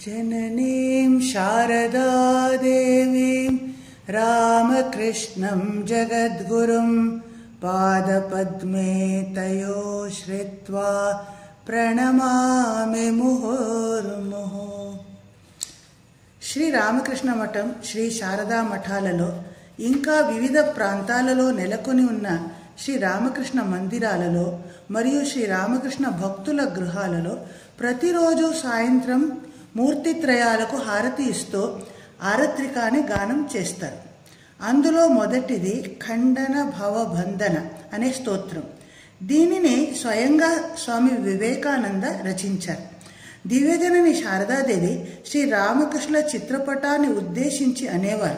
जननीं शारदादेवीं रामकृष्णं जगद्गुरुं पादपद्मे तयो श्रित्वा ప్రణమామి ముహుర్ముహు శ్రీ రామకృష్ణ మఠం శ్రీ శారదా మఠాలలో ఇంకా వివిధ ప్రాంతాలలో నెలకొని ఉన్న శ్రీ రామకృష్ణ మందిరాలలో మరియు శ్రీ రామకృష్ణ భక్తుల గృహాలలో ప్రతిరోజు సాయంత్రం మూర్తిత్రయాలకు హారతి ఇస్తూ ఆరత్రికాని గానం చేస్తారు అందులో మొదటిది ఖండన భవబంధన అనే స్తోత్రం దీనిని స్వయంగా స్వామి వివేకానంద రచించారు దివ్యజనని శారదాదేవి శ్రీ రామకృష్ణుల చిత్రపటాన్ని ఉద్దేశించి అనేవారు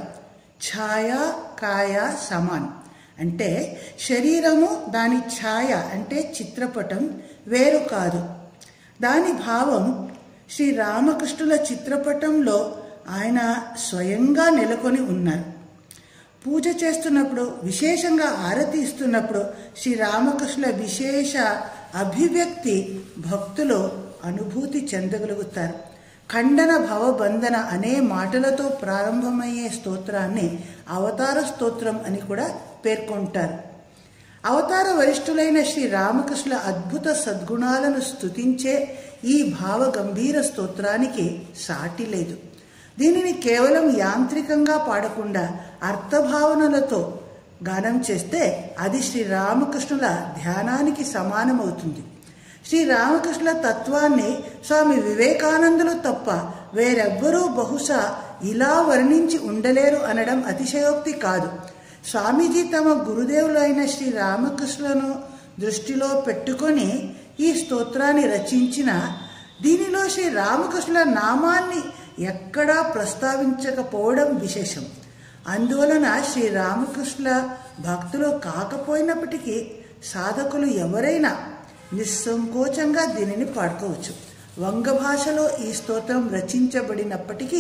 ఛాయ కాయ సమాన్ అంటే శరీరము దాని ఛాయ అంటే చిత్రపటం వేరు కాదు దాని భావం శ్రీ రామకృష్ణుల చిత్రపటంలో ఆయన స్వయంగా నెలకొని ఉన్నారు పూజ చేస్తున్నప్పుడు విశేషంగా ఆరతి ఇస్తున్నప్పుడు శ్రీ రామకృష్ణుల విశేష అభివ్యక్తి భక్తులు అనుభూతి చెందగలుగుతారు ఖండన భవబంధన అనే మాటలతో ప్రారంభమయ్యే స్తోత్రాన్ని అవతార స్తోత్రం అని కూడా పేర్కొంటారు అవతార వరిష్ఠులైన శ్రీ రామకృష్ణుల అద్భుత సద్గుణాలను స్తుతించే ఈ భావ గంభీర స్తోత్రానికి సాటి లేదు దీనిని కేవలం యాంత్రికంగా పాడకుండా అర్థభావనలతో గానం చేస్తే అది శ్రీ రామకృష్ణుల ధ్యానానికి సమానమవుతుంది శ్రీ రామకృష్ణుల తత్వాన్ని స్వామి వివేకానందులు తప్ప వేరెవ్వరూ బహుశా ఇలా వర్ణించి ఉండలేరు అనడం అతిశయోక్తి కాదు స్వామీజీ తమ గురుదేవులైన శ్రీ రామకృష్ణులను దృష్టిలో పెట్టుకొని ఈ స్తోత్రాన్ని రచించిన దీనిలో శ్రీ రామకృష్ణుల నామాన్ని ఎక్కడా ప్రస్తావించకపోవడం విశేషం అందువలన శ్రీ రామకృష్ణుల భక్తులు కాకపోయినప్పటికీ సాధకులు ఎవరైనా నిస్సంకోచంగా దీనిని పాడుకోవచ్చు వంగ భాషలో ఈ స్తోత్రం రచించబడినప్పటికీ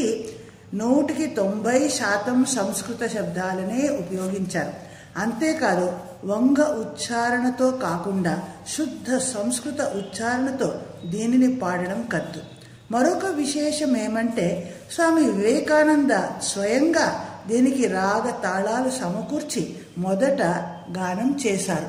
నూటికి తొంభై శాతం సంస్కృత శబ్దాలనే ఉపయోగించారు అంతేకాదు వంగ ఉచ్చారణతో కాకుండా శుద్ధ సంస్కృత ఉచ్చారణతో దీనిని పాడడం కద్దు మరొక విశేషం ఏమంటే స్వామి వివేకానంద స్వయంగా దీనికి రాగ తాళాలు సమకూర్చి మొదట గానం చేశారు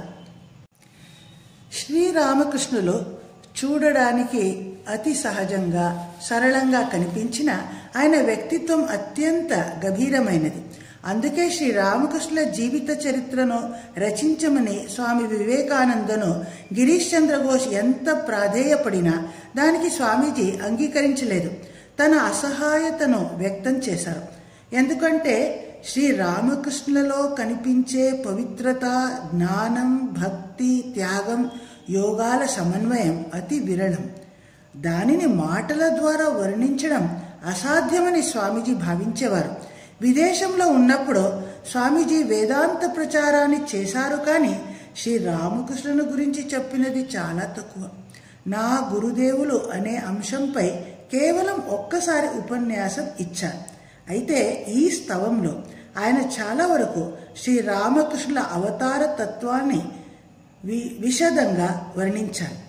శ్రీరామకృష్ణులు చూడడానికి అతి సహజంగా సరళంగా కనిపించిన ఆయన వ్యక్తిత్వం అత్యంత గభీరమైనది అందుకే శ్రీ రామకృష్ణుల జీవిత చరిత్రను రచించమని స్వామి వివేకానందను గిరీష్ చంద్ర ఘోష్ ఎంత ప్రాధేయపడినా దానికి స్వామీజీ అంగీకరించలేదు తన అసహాయతను వ్యక్తం చేశారు ఎందుకంటే శ్రీ రామకృష్ణులలో కనిపించే పవిత్రత జ్ఞానం భక్తి త్యాగం యోగాల సమన్వయం అతి విరళం దానిని మాటల ద్వారా వర్ణించడం అసాధ్యమని స్వామీజీ భావించేవారు విదేశంలో ఉన్నప్పుడు స్వామీజీ వేదాంత ప్రచారాన్ని చేశారు కానీ శ్రీ రామకృష్ణుని గురించి చెప్పినది చాలా తక్కువ నా గురుదేవులు అనే అంశంపై కేవలం ఒక్కసారి ఉపన్యాసం ఇచ్చారు అయితే ఈ స్తవంలో ఆయన చాలా వరకు శ్రీ రామకృష్ణుల అవతార తత్వాన్ని వి విశదంగా వర్ణించారు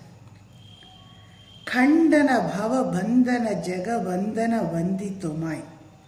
ఖండన భవబంధన జగవందన వందితోమాయ్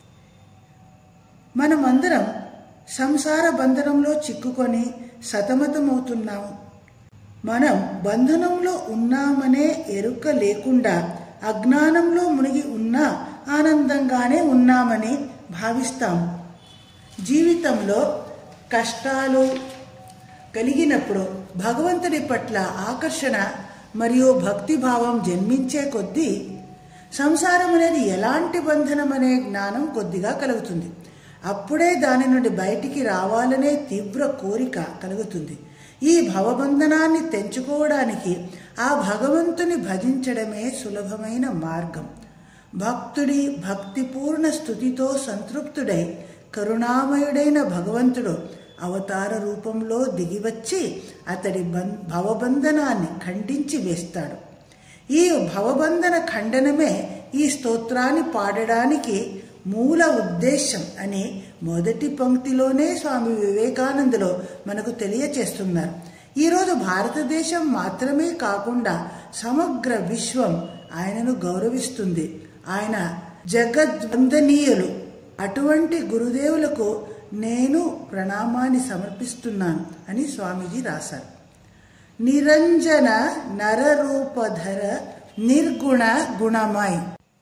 మనమందరం సంసార బంధనంలో చిక్కుకొని సతమతమవుతున్నాము మనం బంధనంలో ఉన్నామనే ఎరుక లేకుండా అజ్ఞానంలో మునిగి ఉన్నా ఆనందంగానే ఉన్నామని భావిస్తాము జీవితంలో కష్టాలు కలిగినప్పుడు భగవంతుడి పట్ల ఆకర్షణ మరియు భక్తిభావం జన్మించే కొద్దీ సంసారం అనేది ఎలాంటి బంధనం అనే జ్ఞానం కొద్దిగా కలుగుతుంది అప్పుడే దాని నుండి బయటికి రావాలనే తీవ్ర కోరిక కలుగుతుంది ఈ భవబంధనాన్ని తెంచుకోవడానికి ఆ భగవంతుని భజించడమే సులభమైన మార్గం భక్తుడి భక్తిపూర్ణ స్థుతితో సంతృప్తుడై కరుణామయుడైన భగవంతుడు అవతార రూపంలో దిగివచ్చి అతడి బం భవబంధనాన్ని ఖండించి వేస్తాడు ఈ భవబంధన ఖండనమే ఈ స్తోత్రాన్ని పాడడానికి మూల ఉద్దేశం అని మొదటి పంక్తిలోనే స్వామి వివేకానందులో మనకు తెలియచేస్తున్నారు ఈరోజు భారతదేశం మాత్రమే కాకుండా సమగ్ర విశ్వం ఆయనను గౌరవిస్తుంది ఆయన జగద్వందనీయులు అటువంటి గురుదేవులకు నేను ప్రణామాన్ని సమర్పిస్తున్నాను అని స్వామీజీ రాశారు నిరంజన నరరూపధర నిర్గుణ గుణమై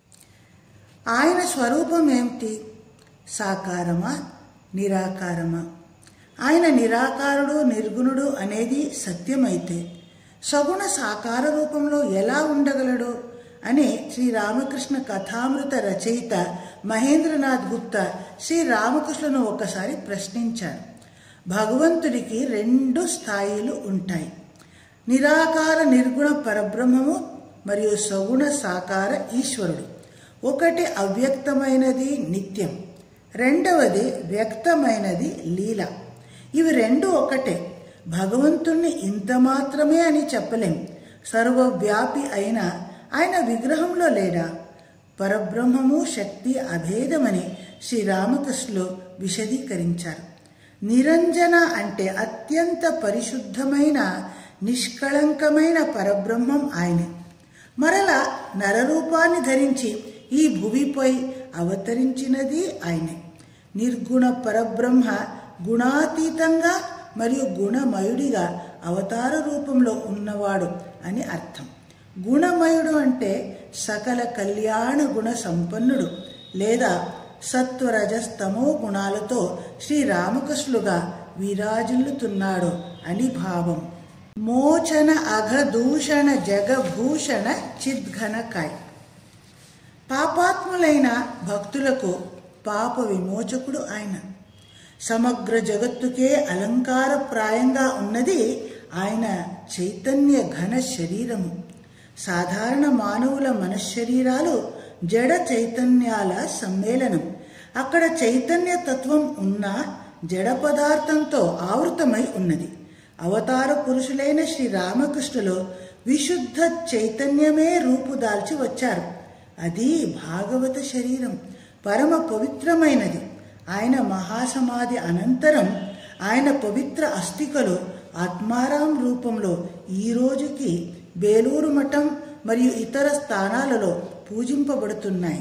ఆయన స్వరూపం ఏమిటి సాకారమా నిరాకారమా ఆయన నిరాకారుడు నిర్గుణుడు అనేది సత్యమైతే సగుణ సాకార రూపంలో ఎలా ఉండగలడు అని శ్రీరామకృష్ణ కథామృత రచయిత మహేంద్రనాథ్ గుప్తా శ్రీరామకృష్ణను ఒకసారి ప్రశ్నించారు భగవంతుడికి రెండు స్థాయిలు ఉంటాయి నిరాకార నిర్గుణ పరబ్రహ్మము మరియు సగుణ సాకార ఈశ్వరుడు ఒకటి అవ్యక్తమైనది నిత్యం రెండవది వ్యక్తమైనది లీల ఇవి రెండు ఒకటే భగవంతుణ్ణి ఇంత మాత్రమే అని చెప్పలేం సర్వవ్యాపి అయిన ఆయన విగ్రహంలో లేడా పరబ్రహ్మము శక్తి అభేదమని శ్రీరామకృష్ణులు విశదీకరించారు నిరంజన అంటే అత్యంత పరిశుద్ధమైన నిష్కళంకమైన పరబ్రహ్మం ఆయనే మరలా నరరూపాన్ని ధరించి ఈ భువిపై అవతరించినది ఆయనే నిర్గుణ పరబ్రహ్మ గుణాతీతంగా మరియు గుణమయుడిగా అవతార రూపంలో ఉన్నవాడు అని అర్థం గుణమయుడు అంటే సకల కళ్యాణ గుణ సంపన్నుడు లేదా సత్వరజస్తమో గుణాలతో శ్రీరామకృష్ణులుగా విరాజిల్లుతున్నాడు అని భావం మోచన అఘదూషణ జగభూషణ చిద్ఘనకాయ్ పాపాత్ములైన భక్తులకు పాప విమోచకుడు ఆయన సమగ్ర జగత్తుకే అలంకారప్రాయంగా ఉన్నది ఆయన చైతన్య ఘన శరీరము సాధారణ మానవుల మనశ్శరీరాలు జడ చైతన్యాల సమ్మేళనం అక్కడ చైతన్య తత్వం ఉన్న జడ పదార్థంతో ఆవృతమై ఉన్నది అవతార పురుషులైన శ్రీ రామకృష్ణులు విశుద్ధ చైతన్యమే రూపుదాల్చి వచ్చారు అది భాగవత శరీరం పరమ పవిత్రమైనది ఆయన మహాసమాధి అనంతరం ఆయన పవిత్ర అస్థికలు ఆత్మారాం రూపంలో ఈ రోజుకి బేలూరు మఠం మరియు ఇతర స్థానాలలో పూజింపబడుతున్నాయి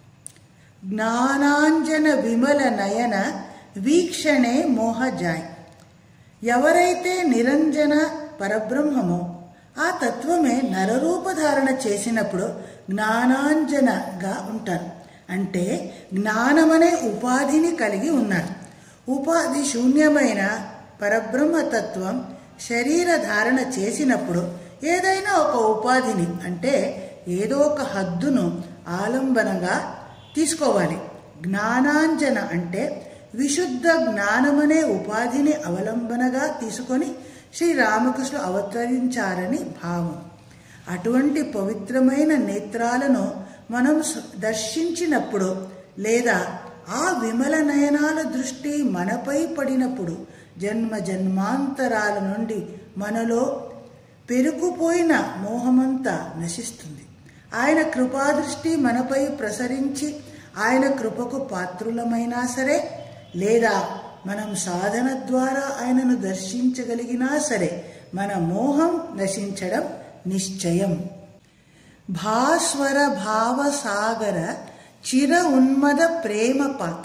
జ్ఞానాంజన విమల నయన వీక్షణే మోహజాయ్ ఎవరైతే నిరంజన పరబ్రహ్మమో ఆ తత్వమే నరరూపధారణ చేసినప్పుడు జ్ఞానాంజనగా ఉంటారు అంటే జ్ఞానమనే ఉపాధిని కలిగి ఉన్నారు ఉపాధి శూన్యమైన పరబ్రహ్మతత్వం శరీర ధారణ చేసినప్పుడు ఏదైనా ఒక ఉపాధిని అంటే ఏదో ఒక హద్దును ఆలంబనగా తీసుకోవాలి జ్ఞానాంజన అంటే విశుద్ధ జ్ఞానమనే ఉపాధిని అవలంబనగా తీసుకొని శ్రీరామకృష్ణ అవతరించారని భావం అటువంటి పవిత్రమైన నేత్రాలను మనం దర్శించినప్పుడు లేదా ఆ విమల నయనాల దృష్టి మనపై పడినప్పుడు జన్మ జన్మాంతరాల నుండి మనలో పెరుకుపోయిన మోహమంతా నశిస్తుంది ఆయన కృపాదృష్టి మనపై ప్రసరించి ఆయన కృపకు పాత్రులమైనా సరే లేదా మనం సాధన ద్వారా ఆయనను దర్శించగలిగినా సరే మన మోహం నశించడం నిశ్చయం భాస్వర భావసాగర చిర ఉన్మద ప్రేమ పాథ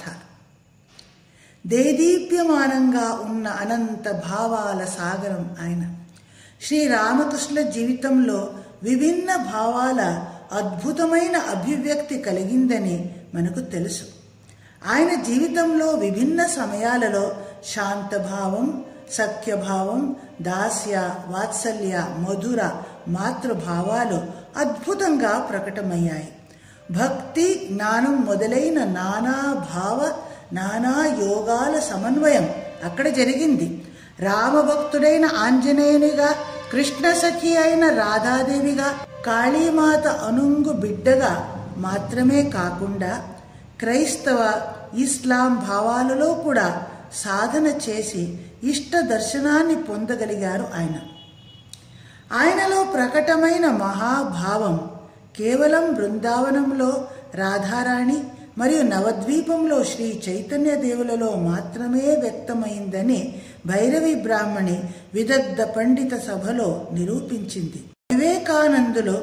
దేదీప్యమానంగా ఉన్న అనంత భావాల సాగరం ఆయన శ్రీరామకృష్ణ జీవితంలో విభిన్న భావాల అద్భుతమైన అభివ్యక్తి కలిగిందని మనకు తెలుసు ఆయన జీవితంలో విభిన్న సమయాలలో శాంతభావం సఖ్యభావం దాస్య వాత్సల్య మధుర మాతృభావాలు అద్భుతంగా ప్రకటమయ్యాయి భక్తి జ్ఞానం మొదలైన నానా భావ నానా యోగాల సమన్వయం అక్కడ జరిగింది రామభక్తుడైన ఆంజనేయునిగా కృష్ణ సఖి అయిన రాధాదేవిగా కాళీమాత అనుంగు బిడ్డగా మాత్రమే కాకుండా క్రైస్తవ ఇస్లాం భావాలలో కూడా సాధన చేసి ఇష్ట దర్శనాన్ని పొందగలిగారు ఆయన ఆయనలో ప్రకటమైన మహాభావం కేవలం బృందావనంలో రాధారాణి మరియు నవద్వీపంలో శ్రీ చైతన్య దేవులలో మాత్రమే వ్యక్తమైందని భైరవి బ్రాహ్మణి విదగ్ధ పండిత సభలో నిరూపించింది వివేకానందులు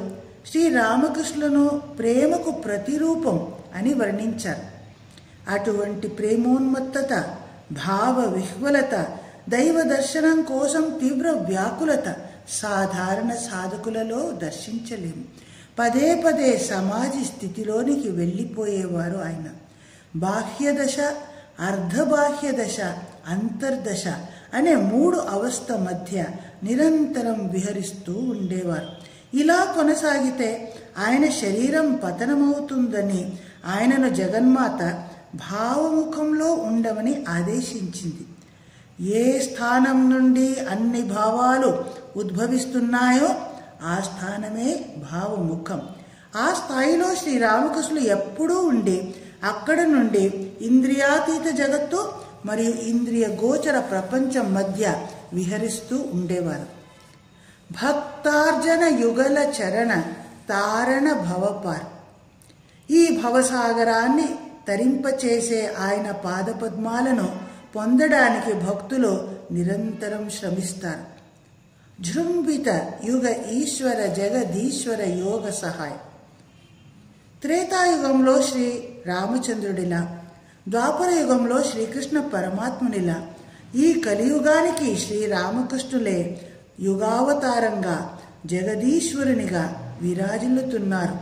శ్రీరామకృష్ణులను ప్రేమకు ప్రతిరూపం అని వర్ణించారు అటువంటి ప్రేమోన్మత్తత భావ విహ్వలత దైవ దర్శనం కోసం తీవ్ర వ్యాకులత సాధారణ సాధకులలో దర్శించలేము పదే పదే సమాజ స్థితిలోనికి వెళ్ళిపోయేవారు ఆయన బాహ్యదశ అర్ధబాహ్య దశ అంతర్దశ అనే మూడు అవస్థ మధ్య నిరంతరం విహరిస్తూ ఉండేవారు ఇలా కొనసాగితే ఆయన శరీరం పతనమవుతుందని ఆయనను జగన్మాత భావముఖంలో ఉండమని ఆదేశించింది ఏ స్థానం నుండి అన్ని భావాలు ఉద్భవిస్తున్నాయో ఆ స్థానమే భావముఖం ఆ స్థాయిలో శ్రీరామకృష్ణులు ఎప్పుడూ ఉండి అక్కడ నుండి ఇంద్రియాతీత జగత్తు మరియు ఇంద్రియ గోచర ప్రపంచం మధ్య విహరిస్తూ ఉండేవారు భక్తార్జన యుగల చరణ తారణ భవపార్ ఈ భవసాగరాన్ని తరింపచేసే ఆయన పాదపద్మాలను పొందడానికి భక్తులు నిరంతరం శ్రమిస్తారు జృంభిత యుగ ఈశ్వర జగదీశ్వర యోగ సహాయం త్రేతాయుగంలో శ్రీ రామచంద్రుడిలా ద్వాపర యుగంలో శ్రీకృష్ణ పరమాత్మునిలా ఈ కలియుగానికి శ్రీరామకృష్ణులే యుగావతారంగా జగదీశ్వరునిగా విరాజిల్లుతున్నారు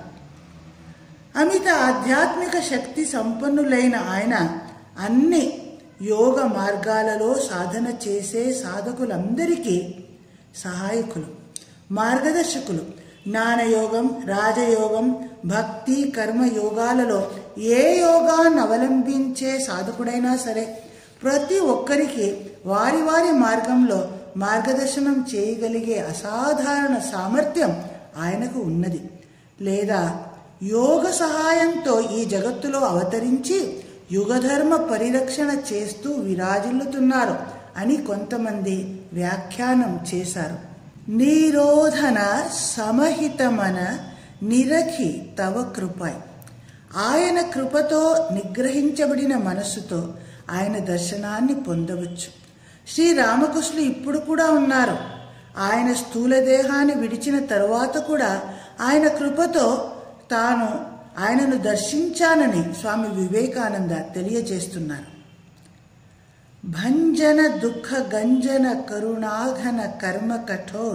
అమిత ఆధ్యాత్మిక శక్తి సంపన్నులైన ఆయన అన్ని యోగ మార్గాలలో సాధన చేసే సాధకులందరికీ సహాయకులు మార్గదర్శకులు జ్ఞానయోగం రాజయోగం భక్తి కర్మ యోగాలలో ఏ యోగాన్ని అవలంబించే సాధకుడైనా సరే ప్రతి ఒక్కరికి వారి వారి మార్గంలో మార్గదర్శనం చేయగలిగే అసాధారణ సామర్థ్యం ఆయనకు ఉన్నది లేదా యోగ సహాయంతో ఈ జగత్తులో అవతరించి యుగధర్మ పరిరక్షణ చేస్తూ విరాజిల్లుతున్నారు అని కొంతమంది వ్యాఖ్యానం చేశారు నిరోధన సమహితమన నిరఖి తవ కృపాయ్ ఆయన కృపతో నిగ్రహించబడిన మనస్సుతో ఆయన దర్శనాన్ని పొందవచ్చు శ్రీరామకృష్ణులు ఇప్పుడు కూడా ఉన్నారు ఆయన స్థూల దేహాన్ని విడిచిన తరువాత కూడా ఆయన కృపతో తాను ఆయనను దర్శించానని స్వామి వివేకానంద తెలియజేస్తున్నారు భంజన దుఃఖ గంజన కరుణాఘన కర్మ కఠోర్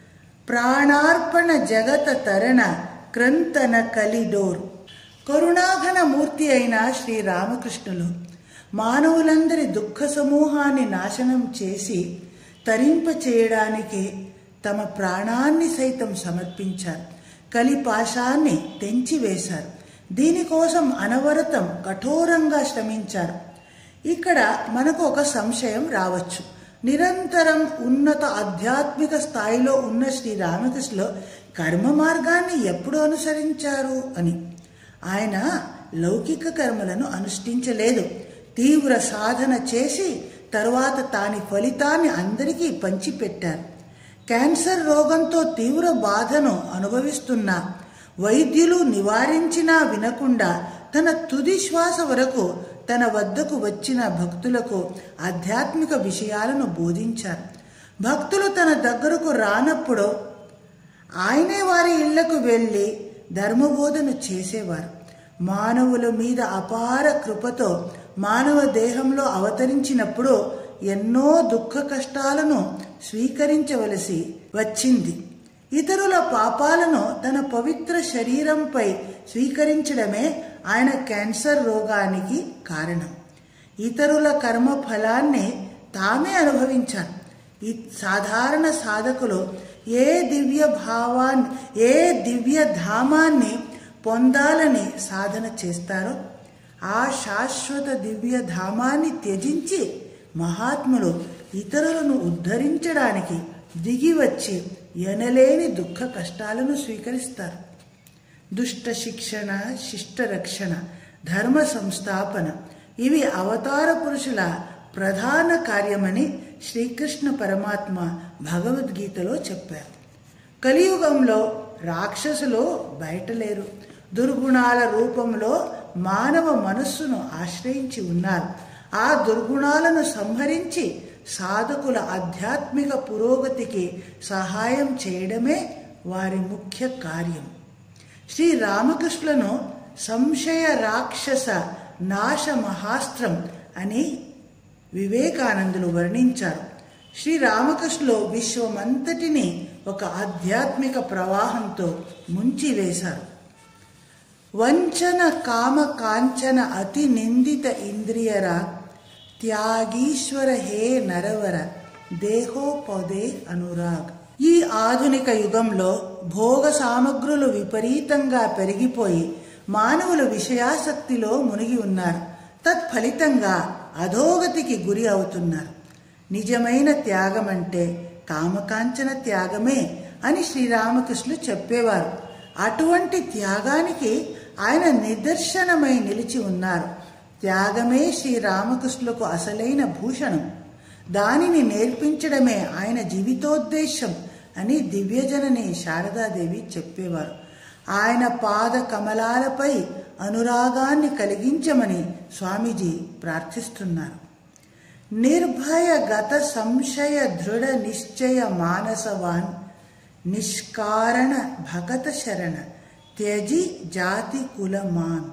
ప్రాణార్పణ జగత తరణ క్రంతన కలిడోర్ కరుణాఘన మూర్తి అయిన శ్రీరామకృష్ణులు మానవులందరి దుఃఖ సమూహాన్ని నాశనం చేసి తరింప చేయడానికి తమ ప్రాణాన్ని సైతం సమర్పించారు కలిపాశాన్ని తెంచివేశారు దీనికోసం అనవరతం కఠోరంగా శ్రమించారు ఇక్కడ మనకు ఒక సంశయం రావచ్చు నిరంతరం ఉన్నత ఆధ్యాత్మిక స్థాయిలో ఉన్న శ్రీ రామకృష్ణులు కర్మ మార్గాన్ని ఎప్పుడు అనుసరించారు అని ఆయన లౌకిక కర్మలను అనుష్ఠించలేదు తీవ్ర సాధన చేసి తరువాత తాని ఫలితాన్ని అందరికీ పంచిపెట్టారు క్యాన్సర్ రోగంతో తీవ్ర బాధను అనుభవిస్తున్న వైద్యులు నివారించినా వినకుండా తన తుది శ్వాస వరకు తన వద్దకు వచ్చిన భక్తులకు ఆధ్యాత్మిక విషయాలను బోధించారు భక్తులు తన దగ్గరకు రానప్పుడు ఆయనే వారి ఇళ్లకు వెళ్ళి ధర్మబోధన చేసేవారు మానవుల మీద అపార కృపతో మానవ దేహంలో అవతరించినప్పుడు ఎన్నో దుఃఖ కష్టాలను స్వీకరించవలసి వచ్చింది ఇతరుల పాపాలను తన పవిత్ర శరీరంపై స్వీకరించడమే ఆయన క్యాన్సర్ రోగానికి కారణం ఇతరుల కర్మ ఫలాన్ని తామే అనుభవించారు ఈ సాధారణ సాధకులు ఏ దివ్య భావాన్ని ఏ దివ్య ధామాన్ని పొందాలని సాధన చేస్తారో ఆ శాశ్వత దివ్య ధామాన్ని త్యజించి మహాత్ములు ఇతరులను ఉద్ధరించడానికి దిగి వచ్చి ఎనలేని దుఃఖ కష్టాలను స్వీకరిస్తారు దుష్ట శిక్షణ శిష్ట రక్షణ ధర్మ సంస్థాపన ఇవి అవతార పురుషుల ప్రధాన కార్యమని శ్రీకృష్ణ పరమాత్మ భగవద్గీతలో చెప్పారు కలియుగంలో రాక్షసులు బయటలేరు దుర్గుణాల రూపంలో మానవ మనస్సును ఆశ్రయించి ఉన్నారు ఆ దుర్గుణాలను సంహరించి సాధకుల ఆధ్యాత్మిక పురోగతికి సహాయం చేయడమే వారి ముఖ్య కార్యం శ్రీ రామకృష్ణులను సంశయ రాక్షస నాశ మహాస్త్రం అని వివేకానందులు వర్ణించారు శ్రీ రామకృష్ణులు విశ్వమంతటిని ఒక ఆధ్యాత్మిక ప్రవాహంతో ముంచివేశారు వంచన కామ కాంచన అతి నిందిత ఇంద్రియర త్యాగీశ్వర హే నరవర దేహోపదే అనురాగ్ ఈ ఆధునిక యుగంలో భోగ సామగ్రులు విపరీతంగా పెరిగిపోయి మానవులు విషయాసక్తిలో మునిగి ఉన్నారు తత్ఫలితంగా అధోగతికి గురి అవుతున్నారు నిజమైన త్యాగం అంటే కామకాంచన త్యాగమే అని శ్రీరామకృష్ణులు చెప్పేవారు అటువంటి త్యాగానికి ఆయన నిదర్శనమై నిలిచి ఉన్నారు త్యాగమే శ్రీరామకృష్ణులకు అసలైన భూషణం దానిని నేర్పించడమే ఆయన జీవితోద్దేశం అని దివ్యజనని శారదాదేవి చెప్పేవారు ఆయన పాద కమలాలపై అనురాగాన్ని కలిగించమని స్వామీజీ ప్రార్థిస్తున్నారు నిర్భయ గత సంశయ దృఢ నిశ్చయ మానసవాన్ నిష్కారణ భగత శరణ త్యజి జాతి కులమాన్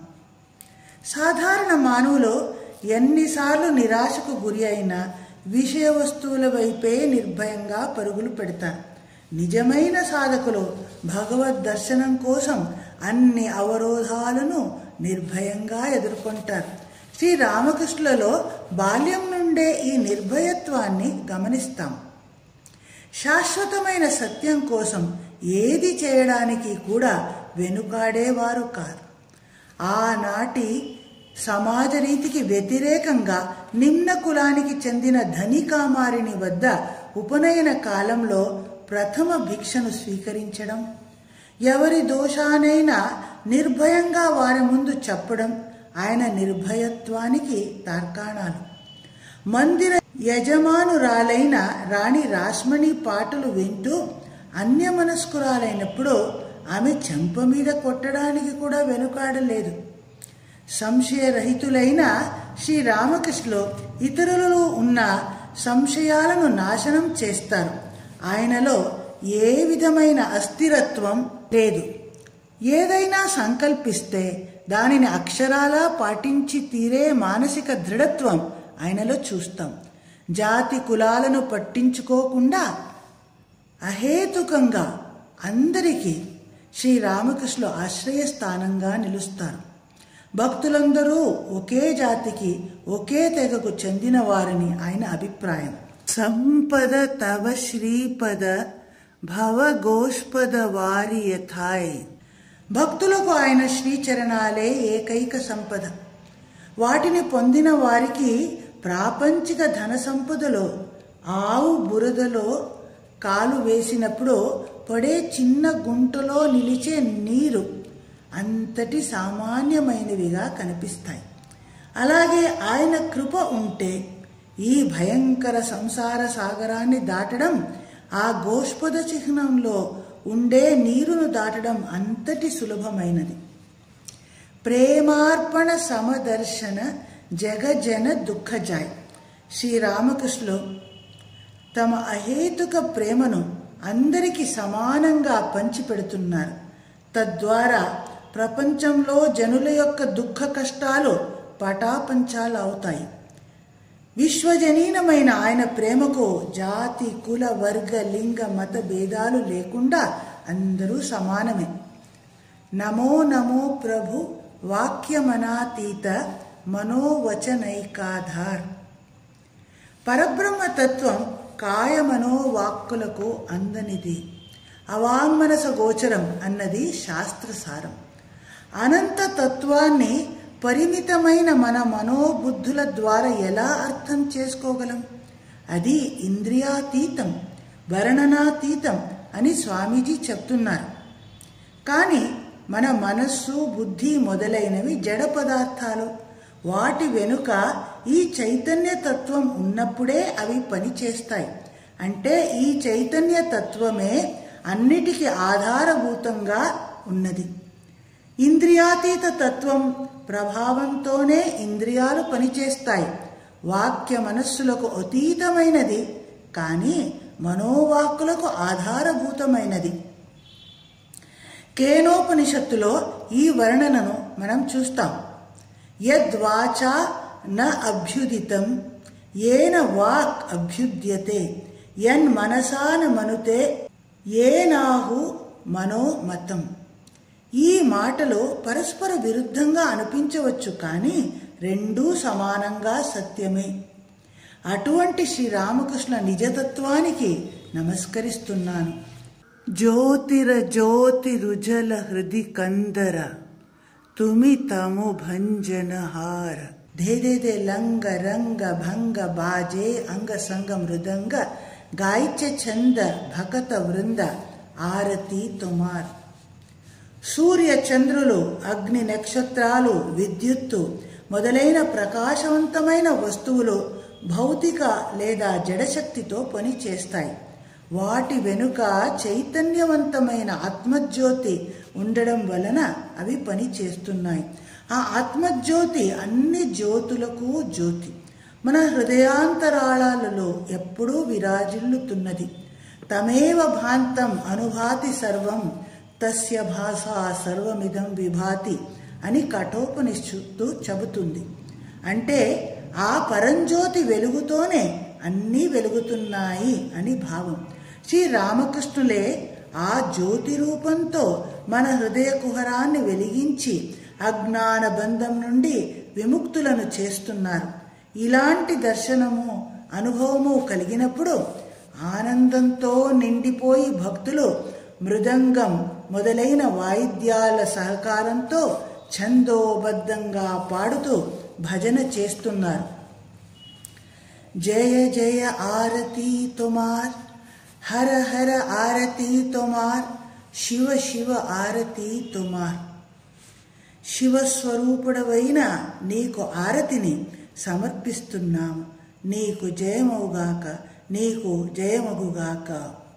సాధారణ మానవులు ఎన్నిసార్లు నిరాశకు గురి అయినా విషయ వస్తువుల వైపే నిర్భయంగా పరుగులు పెడతారు నిజమైన సాధకులు భగవద్ దర్శనం కోసం అన్ని అవరోధాలను నిర్భయంగా ఎదుర్కొంటారు శ్రీ రామకృష్ణులలో బాల్యం నుండే ఈ నిర్భయత్వాన్ని గమనిస్తాం శాశ్వతమైన సత్యం కోసం ఏది చేయడానికి కూడా వెనుకాడేవారు కాదు ఆనాటి సమాజ రీతికి వ్యతిరేకంగా నిమ్న కులానికి చెందిన ధనికామారిని వద్ద ఉపనయన కాలంలో ప్రథమ భిక్షను స్వీకరించడం ఎవరి దోషానైనా నిర్భయంగా వారి ముందు చెప్పడం ఆయన నిర్భయత్వానికి తార్కాణాలు మందిర యజమానురాలైన రాణి రాస్మణి పాటలు వింటూ అన్యమనస్కురాలైనప్పుడు ఆమె చెంప మీద కొట్టడానికి కూడా వెనుకాడలేదు సంశయరహితులైన శ్రీ రామకృష్ణులు ఇతరులలో ఉన్న సంశయాలను నాశనం చేస్తారు ఆయనలో ఏ విధమైన అస్థిరత్వం లేదు ఏదైనా సంకల్పిస్తే దానిని అక్షరాలా పాటించి తీరే మానసిక దృఢత్వం ఆయనలో చూస్తాం జాతి కులాలను పట్టించుకోకుండా అహేతుకంగా అందరికీ శ్రీరామకృష్ణులు ఆశ్రయస్థానంగా నిలుస్తారు భక్తులందరూ ఒకే జాతికి ఒకే తెగకు చెందిన వారని ఆయన అభిప్రాయం సంపద తవ శ్రీపద భవ గోష్పద వారి యథాయ్ భక్తులకు ఆయన శ్రీచరణాలే ఏకైక సంపద వాటిని పొందిన వారికి ప్రాపంచిక ధన సంపదలో ఆవు బురదలో కాలు వేసినప్పుడు పడే చిన్న గుంటలో నిలిచే నీరు అంతటి సామాన్యమైనవిగా కనిపిస్తాయి అలాగే ఆయన కృప ఉంటే ఈ భయంకర సంసార సాగరాన్ని దాటడం ఆ గోష్పద చిహ్నంలో ఉండే నీరును దాటడం అంతటి సులభమైనది ప్రేమార్పణ సమదర్శన జగజన దుఃఖజాయ్ శ్రీరామకృష్ణులు తమ అహేతుక ప్రేమను అందరికీ సమానంగా పంచిపెడుతున్నారు తద్వారా ప్రపంచంలో జనుల యొక్క దుఃఖ కష్టాలు పటాపంచాలు అవుతాయి విశ్వజనీనమైన ఆయన ప్రేమకు జాతి కుల వర్గ లింగ మత భేదాలు లేకుండా అందరూ సమానమే నమో నమో ప్రభు వాక్యమనాతీత మనోవచనైకాధార్ పరబ్రహ్మ తత్వం కాయమనోవాక్కులకు అందనిది అవాంగ్మనస గోచరం అన్నది శాస్త్రసారం అనంత తత్వాన్ని పరిమితమైన మన మనోబుద్ధుల ద్వారా ఎలా అర్థం చేసుకోగలం అది ఇంద్రియాతీతం వర్ణనాతీతం అని స్వామీజీ చెప్తున్నారు కానీ మన మనస్సు బుద్ధి మొదలైనవి జడ పదార్థాలు వాటి వెనుక ఈ చైతన్య తత్వం ఉన్నప్పుడే అవి పనిచేస్తాయి అంటే ఈ చైతన్య తత్వమే అన్నిటికీ ఆధారభూతంగా ఉన్నది ఇంద్రియాతీత తత్వం ప్రభావంతోనే ఇంద్రియాలు పనిచేస్తాయి వాక్య మనస్సులకు అతీతమైనది కానీ మనోవాక్కులకు ఆధారభూతమైనది కేనోపనిషత్తులో ఈ వర్ణనను మనం చూస్తాం యద్వాచా న అభ్యుదితం ఏన వాక్ అభ్యుద్యతే యన్ మనసాన మనుతే ఏనాహు మనోమతం ఈ మాటలు పరస్పర విరుద్ధంగా అనిపించవచ్చు కానీ రెండూ సమానంగా సత్యమే అటువంటి శ్రీరామకృష్ణ నిజతత్వానికి నమస్కరిస్తున్నాను జ్యోతిర జ్యోతిరుజల హృది కందర తుమి తము భంజన హార ధేదే లంగ రంగ భంగ బాజే అంగ సంగ మృదంగ గాయత్య చంద భకత వృంద ఆరతి తుమార్ సూర్య చంద్రులు అగ్ని నక్షత్రాలు విద్యుత్తు మొదలైన ప్రకాశవంతమైన వస్తువులు భౌతిక లేదా జడశక్తితో పని చేస్తాయి వాటి వెనుక చైతన్యవంతమైన ఆత్మజ్యోతి ఉండడం వలన అవి పని చేస్తున్నాయి ఆ ఆత్మజ్యోతి అన్ని జ్యోతులకు జ్యోతి మన హృదయాంతరాళాలలో ఎప్పుడూ విరాజిల్లుతున్నది తమేవ భాంతం అనుభాతి సర్వం తస్య భాషా సర్వమిదం విభాతి అని కఠోపనిషత్తు చెబుతుంది అంటే ఆ పరంజ్యోతి వెలుగుతోనే అన్నీ వెలుగుతున్నాయి అని భావం శ్రీ రామకృష్ణులే ఆ జ్యోతి రూపంతో మన హృదయ కుహరాన్ని వెలిగించి అజ్ఞాన బంధం నుండి విముక్తులను చేస్తున్నారు ఇలాంటి దర్శనము అనుభవము కలిగినప్పుడు ఆనందంతో నిండిపోయి భక్తులు మృదంగం మొదలైన వాయిద్యాల సహకారంతో ఛందోబద్ధంగా పాడుతూ భజన చేస్తున్నారు జయ జయ ఆరతి తొమార్ హర హర ఆరతి తొమార్ శివ శివ ఆరతి తొమార్ శివస్వరూపుడవైన నీకు ఆరతిని సమర్పిస్తున్నాము నీకు జయమవుగాక నీకు జయమగుగాక